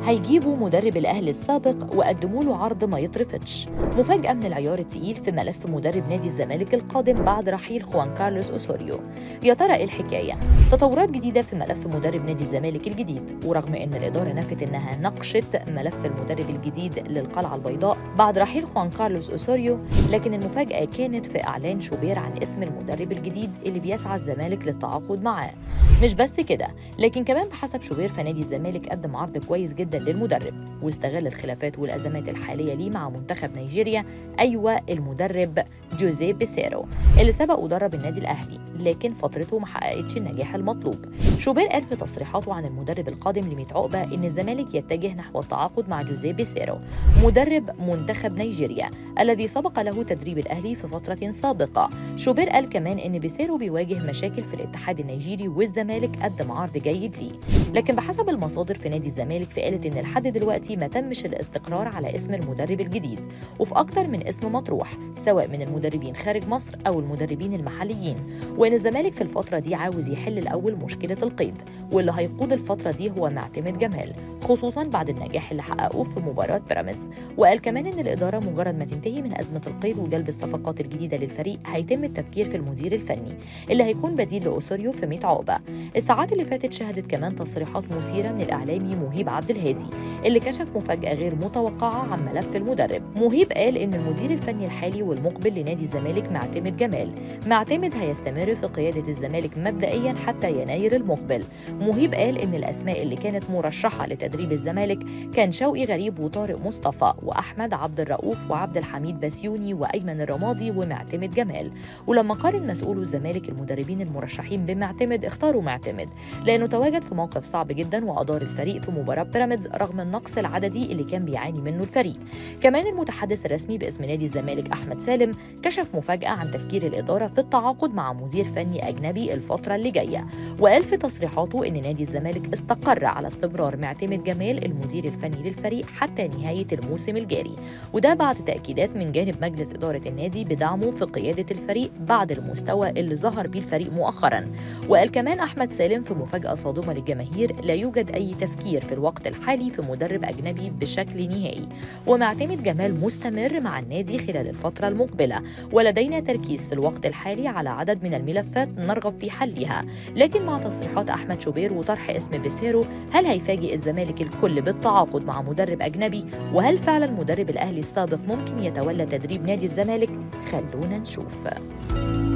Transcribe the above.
هيجيبوا مدرب الأهلي السابق وقدموا له عرض ما يترفضش مفاجأة من العيار التقيل في ملف مدرب نادي الزمالك القادم بعد رحيل خوان كارلوس أوسوريو يا ترى إيه الحكاية؟ تطورات جديدة في ملف مدرب نادي الزمالك الجديد ورغم إن الإدارة نفت إنها ناقشت ملف المدرب الجديد للقلعة البيضاء بعد رحيل خوان كارلوس أوسوريو لكن المفاجأة كانت في إعلان شوبير عن اسم المدرب الجديد اللي بيسعى الزمالك للتعاقد معاه مش بس كده لكن كمان بحسب شوبير فنادي الزمالك قدم عرض كويس جدا للمدرب واستغل الخلافات والازمات الحاليه ليه مع منتخب نيجيريا ايوه المدرب جوزيه بيسيرو اللي سبق ودرب النادي الاهلي لكن فترته ما حققتش النجاح المطلوب شوبير قال في تصريحاته عن المدرب القادم لميت عقبه ان الزمالك يتجه نحو التعاقد مع جوزيه بيسيرو مدرب منتخب نيجيريا الذي سبق له تدريب الاهلي في فتره سابقه شوبير قال كمان ان بيسيرو بيواجه مشاكل في الاتحاد النيجيري والزمالك قدم عرض جيد ليه لكن بحسب المصادر في نادي الزمالك فقالت ان لحد دلوقتي ما تمش الاستقرار على اسم المدرب الجديد وفي اكتر من اسم مطروح سواء من المدربين خارج مصر او المدربين المحليين وان الزمالك في الفتره دي عاوز يحل الاول مشكله القيد واللي هيقود الفتره دي هو معتمد جمال خصوصا بعد النجاح اللي حققوه في مباراه بيراميدز وقال كمان ان الاداره مجرد ما تنتهي من ازمه القيد وجلب الصفقات الجديده للفريق هيتم التفكير في المدير الفني اللي هيكون بديل لاوسوريو في 100 عقبه الساعات اللي فاتت شهدت كمان تصريحات مثيره من الاعلامي مهيب عبد الهادي اللي كشف مفاجاه غير متوقعه عن ملف المدرب مهيب قال ان المدير الفني الحالي والمقبل لنادي الزمالك معتمد جمال معتمد هيستمر في قياده الزمالك مبدئيا حتى يناير المقبل مهيب قال ان الاسماء اللي كانت مرشحه لتدريب الزمالك كان شوقي غريب وطارق مصطفى واحمد عبد الرؤوف وعبد الحميد بسيوني وايمن الرمادي ومعتمد جمال ولما قارن مسؤولو الزمالك المدربين المرشحين بمعتمد اختاروا معتمد لانه تواجد في موقف صعب جدا وادار الفريق في مباراه بيراميدز رغم النقص العددي اللي كان بيعاني منه الفريق كمان المتحدث الرسمي باسم نادي الزمالك احمد سالم كشف مفاجاه عن تفكير الاداره في التعاقد مع مدير فني اجنبي الفتره اللي جايه وقال في تصريحاته ان نادي الزمالك استقر على استمرار معتمد جمال المدير الفني للفريق حتى نهايه الموسم الجاري وده بعد تاكيدات من جانب مجلس اداره النادي بدعمه في قياده الفريق بعد المستوى اللي ظهر بيه الفريق مؤخرا وقال كمان احمد سالم في مفاجاه صادمه للجماهير لا يوجد اي تفكير في الوقت الحالي في مدرب اجنبي بشكل نهائي ومعتمد جمال مستمر مع النادي خلال الفتره المقبله ولدينا تركيز في الوقت الحالي على عدد من الملفات نرغب في حلها لكن مع تصريحات احمد شوبير وطرح اسم بيسيرو هل هيفاجئ الزمالك الكل بالتعاقد مع مدرب اجنبي وهل فعلا مدرب الاهلي السابق ممكن يتولى تدريب نادي الزمالك خلونا نشوف